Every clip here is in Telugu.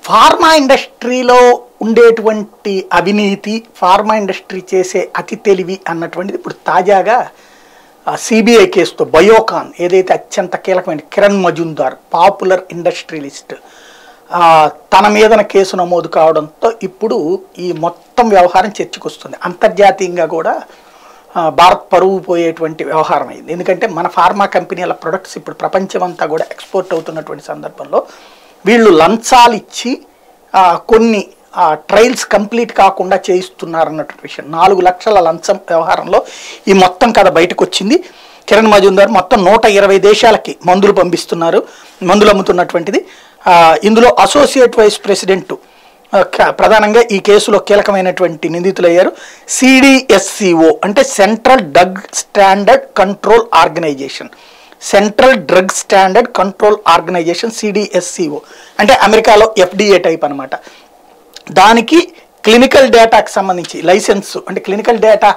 ఫార్మా ఇండస్ట్రీలో ఉండేటువంటి అవినీతి ఫార్మా ఇండస్ట్రీ చేసే అతి తెలివి అన్నటువంటిది ఇప్పుడు తాజాగా సిబిఐ కేసుతో బయోకాన్ ఏదైతే అత్యంత కీలకమైన కిరణ్ మజుందార్ పాపులర్ ఇండస్ట్రియలిస్ట్ ఆ, తన మీదన కేసు నమోదు కావడంతో ఇప్పుడు ఈ మొత్తం వ్యవహారం చర్చకొస్తుంది అంతర్జాతీయంగా కూడా ఆ, భారత్ పరువు పోయేటువంటి వ్యవహారం అయింది ఎందుకంటే మన ఫార్మా కంపెనీల ప్రొడక్ట్స్ ఇప్పుడు ప్రపంచమంతా కూడా ఎక్స్పోర్ట్ అవుతున్నటువంటి సందర్భంలో వీళ్ళు లంచాలు ఇచ్చి ఆ, కొన్ని ట్రయల్స్ కంప్లీట్ కాకుండా చేయిస్తున్నారన్నటువంటి విషయం నాలుగు లక్షల లంచం వ్యవహారంలో ఈ మొత్తం కథ బయటకు వచ్చింది కిరణ్ మజుందార్ మొత్తం నూట ఇరవై దేశాలకి మందులు పంపిస్తున్నారు మందులు అమ్ముతున్నటువంటిది ఆ, ఇందులో అసోసియేట్ వైస్ ప్రెసిడెంట్ ఆ, క- ప్రధానంగా ఈ కేసులో కీలకమైనటువంటి నిందితులయ్యారు సిడిఎస్సిఓ అంటే central drug standard control organisation central drug standard control organisation CDSCO అంటే అమెరికాలో ఎఫ్డిఏ టైప్ అన్నమాట దానికి క్లినికల్ డేటాకి సంబంధించి లైసెన్స్ అంటే క్లినికల్ డేటా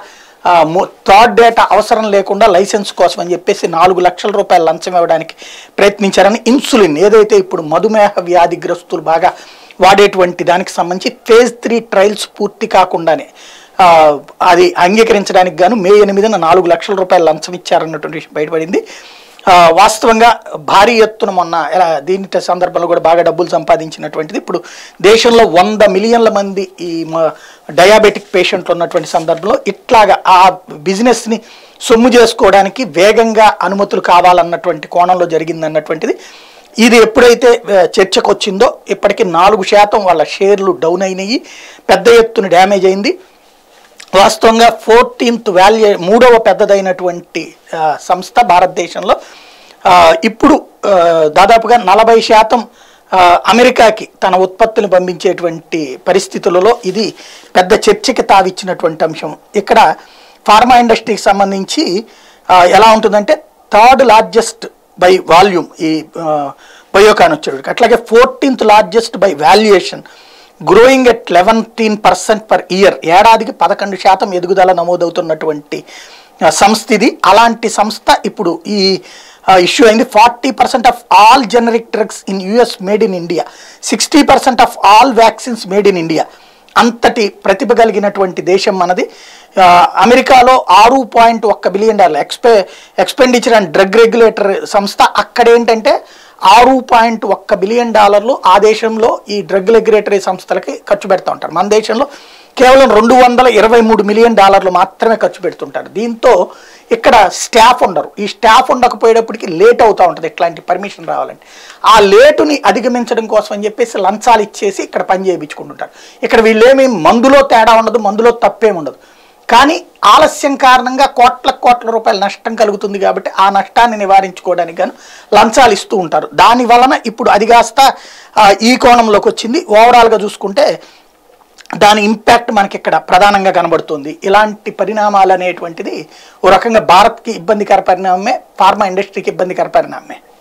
థర్డ్ డేటా అవసరం లేకుండా లైసెన్స్ కోసం అని చెప్పేసి నాలుగు లక్షల రూపాయల లంచం ఇవ్వడానికి ప్రయత్నించారని ఇన్సులిన్ ఏదైతే ఇప్పుడు మధుమేహ వ్యాధిగ్రస్తులు బాగా వాడేటువంటి దానికి సంబంధించి ఫేజ్ త్రీ ట్రయల్స్ పూర్తి కాకుండానే ఆ, అది అంగీకరించడానికి గాను మే ఎనిమిదిన నాలుగు లక్షల రూపాయల లంచం ఇచ్చారన్నటువంటి విషయం బయటపడింది ఆ, వాస్తవంగా భారీ ఎత్తున మొన్న ఎలా దీని సందర్భంలో కూడా బాగా డబ్బులు సంపాదించినటువంటిది ఇప్పుడు దేశంలో వంద మిలియన్ల మంది ఈ మ- డయాబెటిక్ పేషెంట్లు ఉన్నటువంటి సందర్భంలో ఇట్లాగా ఆ బిజినెస్ని సొమ్ము చేసుకోవడానికి వేగంగా అనుమతులు కావాలన్నటువంటి కోణంలో జరిగిందన్నటువంటిది ఇది ఎప్పుడైతే ఆ, చర్చకు వచ్చిందో ఇప్పటికీ నాలుగు శాతం వాళ్ళ షేర్లు డౌన్ అయినాయి పెద్ద ఎత్తున డ్యామేజ్ అయింది వాస్తవంగా ఫోర్టీన్త్ వాల్యూ మూడవ పెద్దదైనటువంటి ఆ, సంస్థ భారతదేశంలో ఆ, ఇప్పుడు ఆ, దాదాపుగా నలభై శాతం ఆ, అమెరికాకి తన ఉత్పత్తులు పంపించేటువంటి పరిస్థితులలో ఇది పెద్ద చర్చకి తావిచ్చినటువంటి అంశం ఇక్కడ ఫార్మా ఇండస్ట్రీకి సంబంధించి ఆ, ఎలా ఉంటుందంటే థర్డ్ లార్జెస్ట్ బై వాల్యూమ్ ఈ ఆ, బయోకాన్ వచ్చేటికి అట్లాగే fourteenth largest by valuation growing at eleven percent per year ఏడాదికి పదకొండు శాతం ఎదుగుదల నమోదవుతున్నటువంటి ఆ, సంస్థ ఇది అలాంటి సంస్థ ఇప్పుడు ఈ ఇష్యూ అయింది forty percent of all generic drugs in US made in India sixty percent of all vaccines made in India అంతటి ప్రతిభ కలిగినటువంటి దేశం మనది ఆ, అమెరికాలో ఆరు పాయింట్ ఒక్క బిలియన్ డాలర్ ఎక్స్పె ఎక్స్పెండిచర్ అండ్ డ్రగ్ రెగ్యులేటర్ సంస్థ అక్కడేంటంటే ఆరు పాయింట్ ఒక్క బిలియన్ డాలర్లు ఆ దేశంలో ఈ డ్రగ్ రెగ్యులేటరీ సంస్థలకి ఖర్చు పెడతా ఉంటారు మన దేశంలో కేవలం రెండు వందల ఇరవై మూడు మిలియన్ డాలర్లు మాత్రమే ఖర్చు పెడుతుంటారు దీంతో ఇక్కడ స్టాఫ్ ఉండరు ఈ స్టాఫ్ ఉండకపోయేటప్పటికి లేట్ అవుతూ ఉంటుంది ఇట్లాంటి పర్మిషన్ రావాలంటే ఆ లేటుని అధిగమించడం కోసం అని చెప్పేసి లంచాలు ఇచ్చేసి ఇక్కడ పని చేయించుకుంటుంటారు ఇక్కడ వీళ్ళేమి మందులో తేడా ఉండదు మందులో తప్పేం ఉండదు కానీ ఆలస్యం కారణంగా కోట్ల కోట్ల రూపాయల నష్టం కలుగుతుంది కాబట్టి ఆ నష్టాన్ని నివారించుకోవడానికి గాను లంచాలు ఇస్తూ ఉంటారు దాని వలన ఇప్పుడు అది కాస్త ఆ, ఈ కోణంలోకి వచ్చింది ఓవరాల్గా చూసుకుంటే దాని ఇంపాక్ట్ మనకి ఇక్కడ ప్రధానంగా కనబడుతుంది ఇలాంటి పరిణామాలు అనేటువంటిది ఓ రకంగా భారత్కి ఇబ్బందికర పరిణామమే ఫార్మా ఇండస్ట్రీకి ఇబ్బందికర పరిణామమే